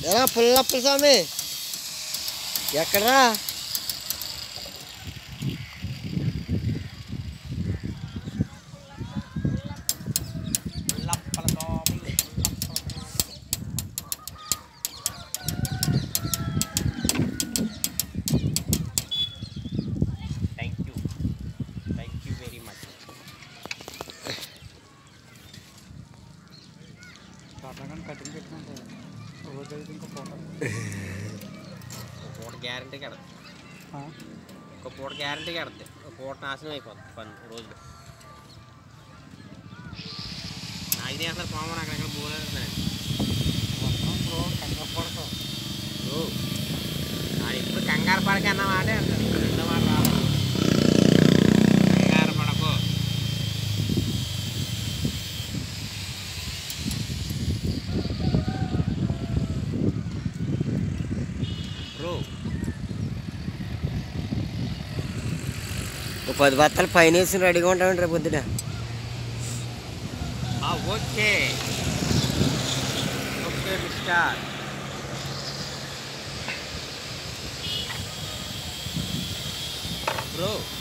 ఎలా పుల్లప్పల స్వామి ఎక్కడరా thank you thank you very much cutting పెట్టినాం రోజు అయితే ఇంకా ఫోటో ఒక పూట గ్యారంటీ కడతాయి ఒక పూట గ్యారంటీ కడతాయి ఒక పూట నాశనం అయిపోతుంది పని రోజులు నాకు అసలు పాము నాకు అక్కడ పోలేదు వస్తాం బ్రో కంగారు పడతాం అది ఎప్పుడు కంగారు పడక అన్న మాటే అంటాడు రెండో మాట రాదు కంగారు పడకు బ్రో ఓ పది బత్తాలు పైన వేసి రెడీగా ఉంటామండి రేపు పొద్దున ఓకే ఓకే మిస్టర్ బ్రో